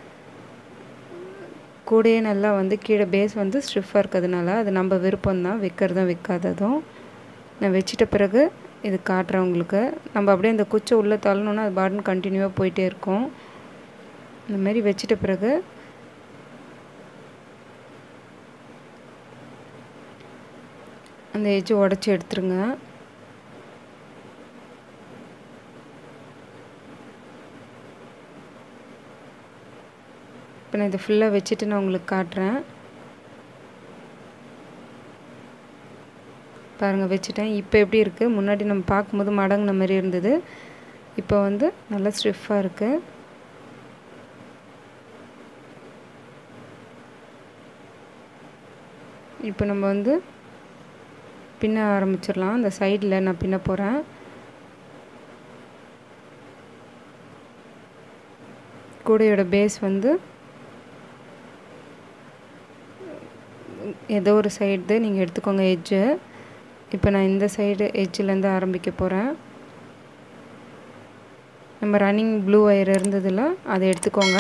கூடயே நல்லா வந்து கீழே பேஸ் வந்து ஸ்டிஃபாக இருக்கிறதுனால அது நம்ம விருப்பம் தான் வைக்கிறதும் வைக்காததும் நான் வச்சிட்ட பிறகு இது காட்டுறேன் உங்களுக்கு நம்ம அப்படியே அந்த குச்சை உள்ளே தள்ளணுன்னா அது பாட்டுன்னு கண்டினியூவாக போயிட்டே இருக்கும் இந்த மாதிரி வச்சிட்ட பிறகு அந்த எஜ்ஜை உடச்சி எடுத்துருங்க இப்போ நான் இதை ஃபுல்லாக வச்சுட்டு நான் உங்களுக்கு காட்டுறேன் பாருங்கள் வச்சுட்டேன் இப்போ எப்படி இருக்குது முன்னாடி நம்ம பார்க்கும்போது மடங்கின மாதிரி இருந்தது இப்போ வந்து நல்லா ஸ்டிஃபாக இருக்குது இப்போ நம்ம வந்து பின்ன ஆரம்பிச்சிடலாம் அந்த சைடில் நான் பின்ன போகிறேன் கூடையோட பேஸ் வந்து ஏதோ ஒரு சைடு நீங்கள் எடுத்துக்கோங்க எட்ஜு இப்போ நான் இந்த சைடு எட்ஜிலேருந்து ஆரம்பிக்க போகிறேன் நம்ம ரன்னிங் ப்ளூ ஒயர் இருந்ததில் அதை எடுத்துக்கோங்க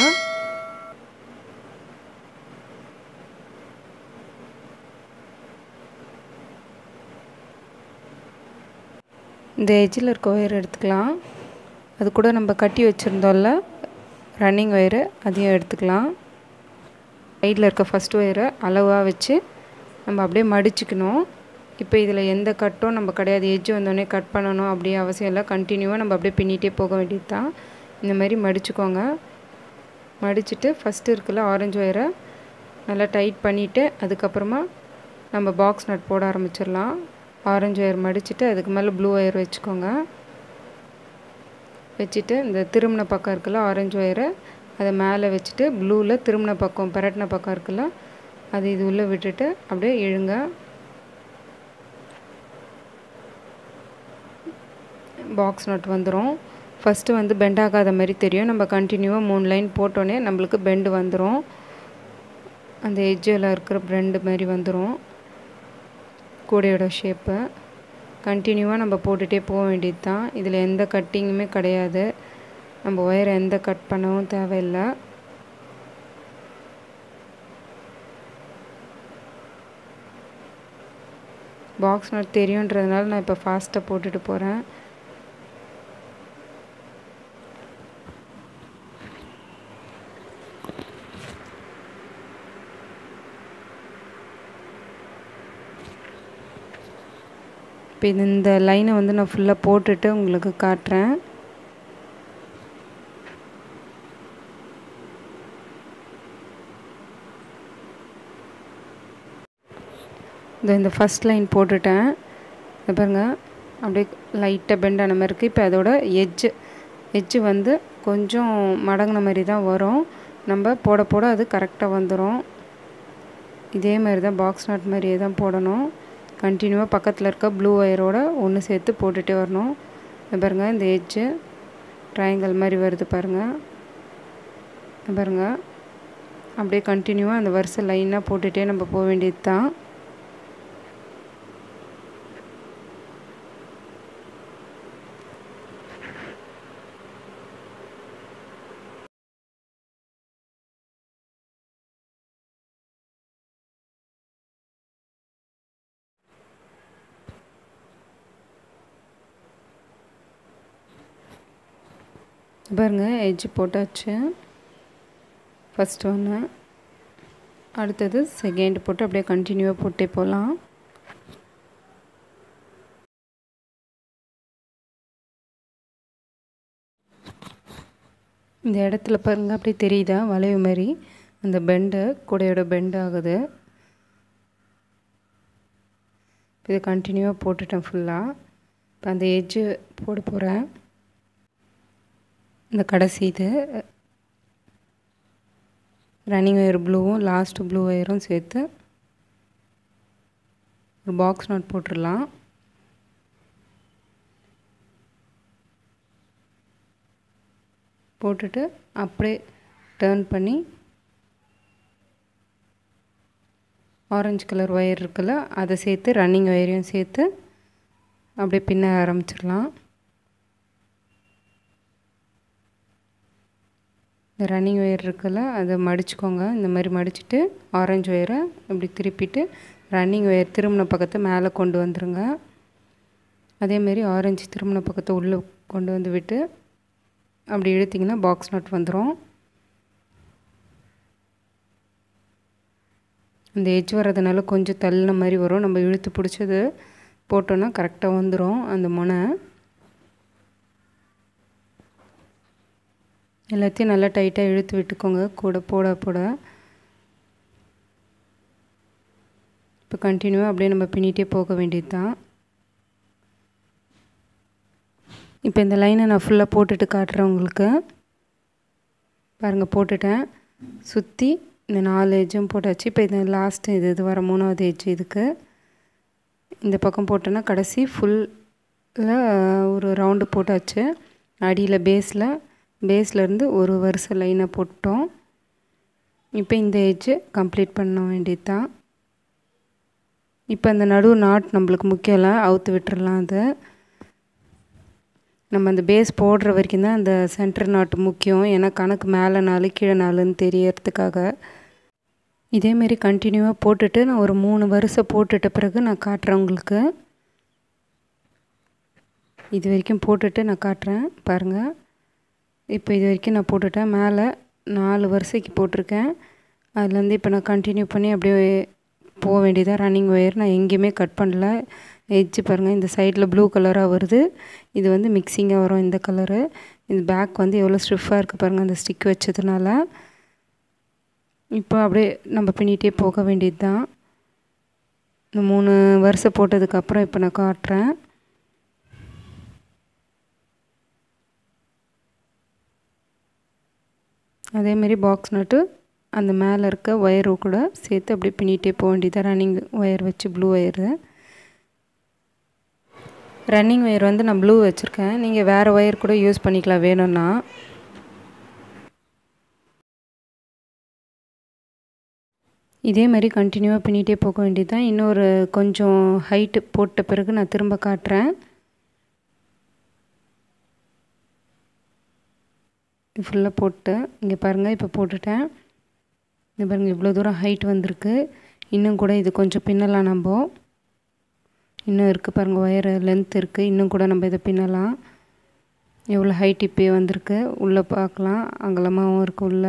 இந்த எஜ்ஜில் இருக்க ஒயர் எடுத்துக்கலாம் அது கூட நம்ம கட்டி வச்சுருந்தோம்ல ரன்னிங் ஒயரு அதையும் எடுத்துக்கலாம் சைடில் இருக்க ஃபஸ்ட் ஒயரை அளவாக வச்சு நம்ம அப்படியே மடிச்சுக்கணும் இப்போ இதில் எந்த கட்டும் நம்ம கிடையாது எஜ்ஜு வந்தோடனே கட் பண்ணணும் அப்படியே அவசியம் இல்லை கண்டினியூவாக நம்ம அப்படியே பின்னிட்டே போக வேண்டியது தான் இந்த மாதிரி மடிச்சுக்கோங்க மடிச்சுட்டு ஃபஸ்ட்டு இருக்குல்ல ஆரஞ்சு ஒயரை நல்லா டைட் பண்ணிவிட்டு அதுக்கப்புறமா நம்ம பாக்ஸ் நட் போட ஆரம்பிச்சிடலாம் ஆரஞ்சு ஒயர் மடிச்சுட்டு அதுக்கு மேலே ப்ளூ ஒயர் வச்சுக்கோங்க வச்சுட்டு இந்த திரும்பின பக்கம் இருக்குல்ல ஆரஞ்சு ஒயரை அதை மேலே வச்சுட்டு ப்ளூவில் திரும்பின பக்கம் பரட்டின பக்கம் இருக்குல்ல அது இது உள்ளே விட்டுட்டு அப்படியே இழுங்க பாக்ஸ் நட் வந்துடும் ஃபஸ்ட்டு வந்து பெண்ட் ஆகாத மாதிரி தெரியும் நம்ம கண்டினியூவாக மூணு லைன் போட்டோன்னே நம்மளுக்கு பெண்டு வந்துடும் அந்த எட்ஜில் இருக்கிற பெண்டு மாதிரி வந்துடும் கூடையோட ஷேப்பு கண்டினியூவாக நம்ம போட்டுகிட்டே போக வேண்டியது தான் இதில் எந்த கட்டிங்குமே கிடையாது நம்ம ஒயரை எந்த கட் பண்ணவும் தேவையில்லை பாக்ஸ் நட் தெரியுன்றதுனால நான் இப்போ ஃபாஸ்ட்டாக போட்டுட்டு போகிறேன் இப்போ இது இந்த லைனை வந்து நான் ஃபுல்லாக போட்டுட்டு உங்களுக்கு காட்டுறேன் இந்த இந்த ஃபஸ்ட் லைன் போட்டுட்டேன் இது பாருங்க அப்படியே லைட்டாக பெண்ட் ஆன மாதிரி இருக்குது இப்போ அதோட எட்ஜு எட்ஜு வந்து கொஞ்சம் மடங்கின மாதிரி தான் வரும் நம்ம போட போட அது கரெக்டாக வந்துடும் இதே மாதிரி தான் பாக்ஸ் நாட் மாதிரியே தான் போடணும் கண்டினியூவாக பக்கத்தில் இருக்க ப்ளூ ஒயரோட ஒன்று சேர்த்து போட்டுகிட்டே வரணும் இது பாருங்கள் இந்த எட்ஜு ட்ரையாங்கல் மாதிரி வருது பாருங்கள் இது பாருங்கள் அப்படியே கண்டினியூவாக அந்த வரிசை லைனாக போட்டுகிட்டே நம்ம போக வேண்டியது தான் பாருங்க எட்ஜ் போட்டாச்சு ஃபஸ்ட் ஒன்று அடுத்தது செகண்ட் போட்டு அப்படியே கண்டினியூவாக போட்டே போகலாம் இந்த இடத்துல பாருங்க அப்படியே தெரியுதா வளைவு மாதிரி அந்த பெண்டு கூடையோட பெண்ட் ஆகுது இதை கண்டினியூவாக போட்டுட்டேன் ஃபுல்லாக இப்போ அந்த எட்ஜு போட போகிறேன் இந்த கடைசி இது ரன்னிங் ஒயர் ப்ளூவும் லாஸ்ட் ப்ளூ ஒயரும் சேர்த்து ஒரு பாக்ஸ் நோட் போட்டுடலாம் போட்டுட்டு அப்படியே டேர்ன் பண்ணி ஆரஞ்சு கலர் ஒயர் இருக்குல்ல அதை சேர்த்து ரன்னிங் ஒயரையும் சேர்த்து அப்படியே பின்ன ஆரம்பிச்சிடலாம் இந்த ரன்னிங் ஒயர் இருக்குல்ல அதை மடிச்சுக்கோங்க இந்த மாதிரி மடிச்சுட்டு ஆரஞ்சு ஒயரை இப்படி திருப்பிட்டு ரன்னிங் ஒயர் திரும்பின பக்கத்தை மேலே கொண்டு வந்துடுங்க அதேமாரி ஆரஞ்சு திரும்பின பக்கத்தை உள்ளே கொண்டு வந்து விட்டு அப்படி இழுத்திங்கன்னா பாக்ஸ் நட் வந்துடும் இந்த எட்ஜ் வர்றதுனால கொஞ்சம் தள்ளின மாதிரி வரும் நம்ம இழுத்து பிடிச்சது போட்டோன்னா கரெக்டாக வந்துடும் அந்த முனை எல்லாத்தையும் நல்லா டைட்டாக இழுத்து விட்டுக்கோங்க கூட போட போட இப்போ கண்டினியூவாக அப்படியே நம்ம பின்னிட்டே போக வேண்டியது தான் இப்போ இந்த லைனை நான் ஃபுல்லாக போட்டுட்டு காட்டுறேன் உங்களுக்கு பாருங்கள் போட்டுட்டேன் சுற்றி இந்த நாலு எஜ்ஜும் போட்டாச்சு இப்போ இது லாஸ்ட்டு இது இது வர மூணாவது எஜ்ஜு இதுக்கு இந்த பக்கம் போட்டோன்னா கடைசி ஃபுல்லில் ஒரு ரவுண்டு போட்டாச்சு அடியில் பேஸில் பேஸ்லேருந்து ஒரு வருஷ லைனை போட்டோம் இப்போ இந்த எஜ்ஜு கம்ப்ளீட் பண்ண வேண்டியது தான் இப்போ அந்த நடு நாட் நம்மளுக்கு முக்கியம் இல்லை அவுத்து விட்டுறலாம் அது நம்ம அந்த பேஸ் போடுற வரைக்கும் தான் அந்த சென்டர் நாட்டு முக்கியம் ஏன்னா கணக்கு மேலே நாலு கீழே நாலுன்னு தெரியறதுக்காக இதேமாரி கண்டினியூவாக போட்டுட்டு நான் ஒரு மூணு வருஷம் போட்டுட்ட பிறகு நான் காட்டுறேன் உங்களுக்கு இது வரைக்கும் போட்டுட்டு நான் காட்டுறேன் பாருங்கள் இப்போ இது வரைக்கும் நான் போட்டுட்டேன் மேலே நாலு வருஷைக்கு போட்டிருக்கேன் அதுலேருந்து இப்போ நான் கண்டினியூ பண்ணி அப்படியே போக வேண்டியதாக ரன்னிங் ஒயர் நான் எங்கேயுமே கட் பண்ணல எட்ஜு பாருங்கள் இந்த சைடில் ப்ளூ கலராக வருது இது வந்து மிக்சிங்காக வரும் இந்த கலரு இந்த பேக் வந்து எவ்வளோ ஸ்டிஃபாக இருக்குது பாருங்கள் அந்த ஸ்டிக் வச்சதுனால இப்போ அப்படியே நம்ம பின்னிகிட்டே போக வேண்டியது தான் இந்த மூணு வருஷம் போட்டதுக்கப்புறம் இப்போ நான் காட்டுறேன் அதேமாரி பாக்ஸ் நட்டு அந்த மேலே இருக்க ஒயரு கூட சேர்த்து அப்படியே பின்னிகிட்டே போக வேண்டியதாக ரன்னிங் ஒயர் வச்சு ப்ளூ ஒயரு ரன்னிங் ஒயர் வந்து நான் ப்ளூ வச்சுருக்கேன் நீங்கள் வேறு ஒயர் கூட யூஸ் பண்ணிக்கலாம் வேணும்னா இதே மாதிரி கண்டினியூவாக பின்னிகிட்டே போக வேண்டியது தான் இன்னொரு கொஞ்சம் ஹைட்டு போட்ட பிறகு நான் திரும்ப காட்டுறேன் ஃபுல்லாக போட்டு இங்கே பாருங்கள் இப்போ போட்டுட்டேன் இங்கே பாருங்கள் இவ்வளோ தூரம் ஹைட் வந்திருக்கு இன்னும் கூட இது கொஞ்சம் பின்னலாம் நம்ம இன்னும் இருக்குது பாருங்கள் ஒயர் லென்த் இருக்குது இன்னும் கூட நம்ம இதை பின்னலாம் எவ்வளோ ஹைட் இப்போயே வந்திருக்கு உள்ளே பார்க்கலாம் அகலமாகவும் இருக்குது உள்ளே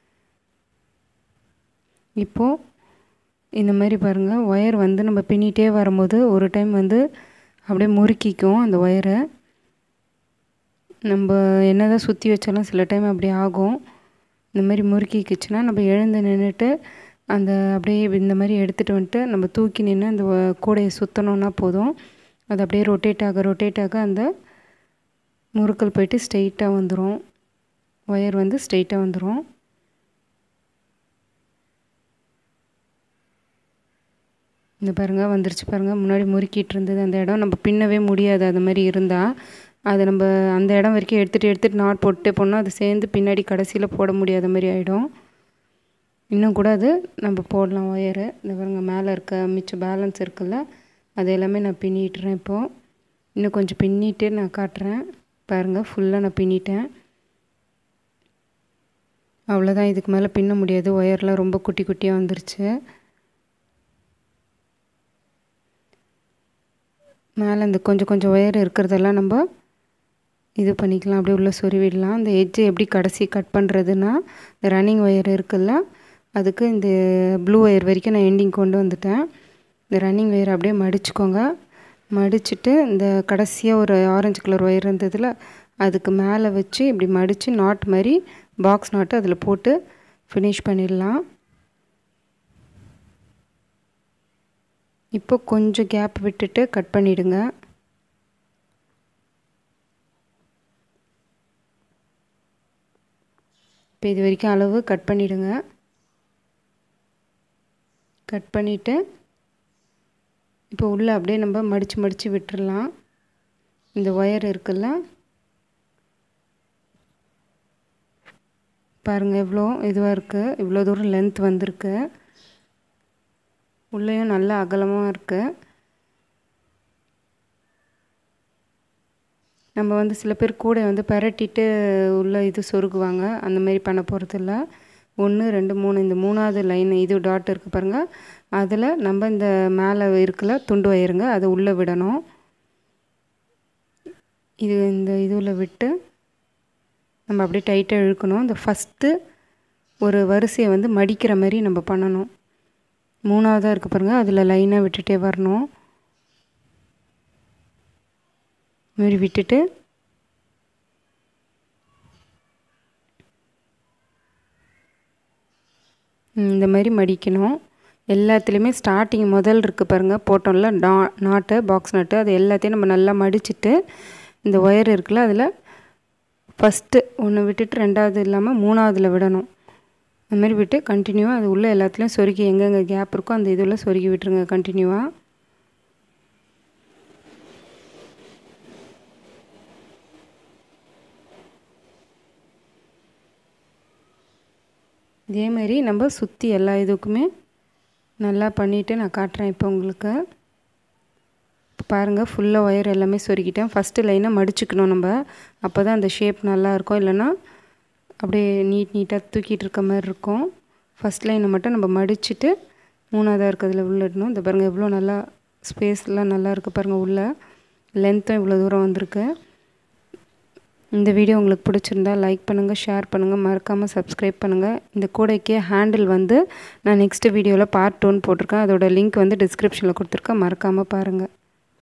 இப்போது இந்த மாதிரி பாருங்கள் ஒயர் வந்து நம்ம பின்னிட்டே வரும்போது ஒரு டைம் வந்து அப்படியே முறுக்கிக்கும் அந்த ஒயரை நம்ம என்ன தான் சுற்றி வச்சாலும் சில டைம் அப்படி ஆகும் இந்த மாதிரி முறுக்கிக்குச்சுன்னா நம்ம எழுந்து நின்றுட்டு அந்த அப்படியே இந்த மாதிரி எடுத்துகிட்டு வந்துட்டு நம்ம தூக்கி நின்று அந்த கூடையை சுற்றணுன்னா போதும் அது அப்படியே ரொட்டேட் ஆக ரொட்டேட் ஆக அந்த முறுக்கல் போயிட்டு ஸ்ட்ரெயிட்டாக வந்துடும் ஒயர் வந்து ஸ்ட்ரெயிட்டாக வந்துடும் இந்த பாருங்கள் வந்துருச்சு பாருங்கள் முன்னாடி முறுக்கிட்டு இருந்தது அந்த இடம் நம்ம பின்னவே முடியாது அது மாதிரி இருந்தால் அது நம்ம அந்த இடம் வரைக்கும் எடுத்துகிட்டு எடுத்துகிட்டு நாட் போட்டு போனால் அது சேர்ந்து பின்னாடி கடைசியில் போட முடியாத மாதிரி ஆகிடும் இன்னும் கூட அது நம்ம போடலாம் ஒயரு இந்த பாருங்கள் மேலே இருக்க மிச்சம் பேலன்ஸ் இருக்குல்ல அது எல்லாமே நான் பின்னிட்டுறேன் இப்போது இன்னும் கொஞ்சம் பின்னிட்டு நான் காட்டுறேன் பாருங்கள் ஃபுல்லாக நான் பின்னிட்டேன் அவ்வளோதான் இதுக்கு மேலே பின்ன முடியாது ஒயர்லாம் ரொம்ப குட்டி குட்டியாக வந்துருச்சு மேலே இந்த கொஞ்சம் கொஞ்சம் ஒயர் இருக்கிறதெல்லாம் நம்ம இது பண்ணிக்கலாம் அப்படியே உள்ளே சொருவிடலாம் இந்த எட்ஜு எப்படி கடைசி கட் பண்ணுறதுன்னா இந்த ரன்னிங் ஒயர் இருக்குல்ல அதுக்கு இந்த ப்ளூ ஒயர் வரைக்கும் நான் எண்டிங் கொண்டு வந்துட்டேன் இந்த ரன்னிங் ஒயர் அப்படியே மடிச்சுக்கோங்க மடிச்சுட்டு இந்த கடைசியாக ஒரு ஆரஞ்சு கலர் ஒயர் இருந்ததில் அதுக்கு மேலே வச்சு இப்படி மடித்து நாட் மாதிரி பாக்ஸ் நாட்டு அதில் போட்டு ஃபினிஷ் பண்ணிடலாம் இப்போ கொஞ்சம் கேப் விட்டுட்டு கட் பண்ணிவிடுங்க இப்போ இது வரைக்கும் அளவு கட் பண்ணிவிடுங்க கட் பண்ணிவிட்டு இப்போ உள்ளே அப்படியே நம்ம மடித்து மடித்து விட்டுடலாம் இந்த ஒயர் இருக்குல்ல பாருங்கள் எவ்வளோ இதுவாக இருக்குது இவ்வளோ தூரம் லென்த் வந்திருக்கு உள்ளேயும் நல்லா அகலமாக இருக்குது நம்ம வந்து சில பேர் கூட வந்து பரட்டிட்டு உள்ள இது சொருகுவாங்க அந்த மாதிரி பண்ண போகிறதில்ல ஒன்று ரெண்டு மூணு இந்த மூணாவது லைன் இது டாட் இருக்குது பாருங்கள் அதில் நம்ம இந்த மேலே இருக்குல்ல துண்டு வயிருங்க அதை உள்ளே விடணும் இது இந்த இதுவில் விட்டு நம்ம அப்படியே டைட்டாக இழுக்கணும் இந்த ஃபஸ்ட்டு ஒரு வரிசையை வந்து மடிக்கிற மாதிரி நம்ம பண்ணணும் மூணாவதாக இருக்குது பாருங்கள் அதில் லைனாக விட்டுட்டே வரணும் மாரி விட்டுட்டு இந்த மாதிரி மடிக்கணும் எல்லாத்துலேயுமே ஸ்டார்டிங் முதல் இருக்குது பாருங்கள் போட்டோம்ல டா நாட்டு பாக்ஸ் நாட்டு அது எல்லாத்தையும் நம்ம நல்லா மடிச்சுட்டு இந்த ஒயர் இருக்குல்ல அதில் ஃபஸ்ட்டு ஒன்று விட்டுட்டு ரெண்டாவது இல்லாமல் மூணாவதில் விடணும் அந்த மாதிரி விட்டு கண்டினியூவாக அது உள்ளே எல்லாத்துலேயும் சொருகி எங்கெங்கே கேப் இருக்கோ அந்த இதில் சொருகி விட்டுருங்க கண்டினியூவாக இதே மாதிரி நம்ம சுற்றி எல்லா இதுக்குமே நல்லா பண்ணிவிட்டு நான் காட்டுறேன் இப்போ உங்களுக்கு பாருங்கள் ஃபுல்லாக ஒயர் எல்லாமே சொருக்கிட்டேன் ஃபஸ்ட்டு லைனாக மடிச்சுக்கணும் நம்ம அப்போ தான் அந்த ஷேப் நல்லாயிருக்கும் இல்லைன்னா அப்படியே நீட் நீட்டாக தூக்கிட்டு இருக்க மாதிரி இருக்கும் ஃபஸ்ட் லைனை மட்டும் நம்ம மடிச்சுட்டு மூணாவதாக இருக்கிறதுல உள்ளிடணும் இந்த பாருங்கள் எவ்வளோ நல்லா ஸ்பேஸ்லாம் நல்லா இருக்குது பாருங்கள் உள்ளே லென்த்தும் இவ்வளோ தூரம் வந்திருக்கு இந்த வீடியோ உங்களுக்கு பிடிச்சிருந்தா லைக் பண்ணுங்கள் ஷேர் பண்ணுங்கள் மறக்காமல் சப்ஸ்கிரைப் பண்ணுங்கள் இந்த கூடைக்கே ஹேண்டில் வந்து நான் நெக்ஸ்ட் வீடியோவில் பார்ட் டூன்னு போட்டிருக்கேன் அதோட லிங்க் வந்து டிஸ்கிரிப்ஷனில் கொடுத்துருக்கேன் மறக்காமல் பாருங்கள்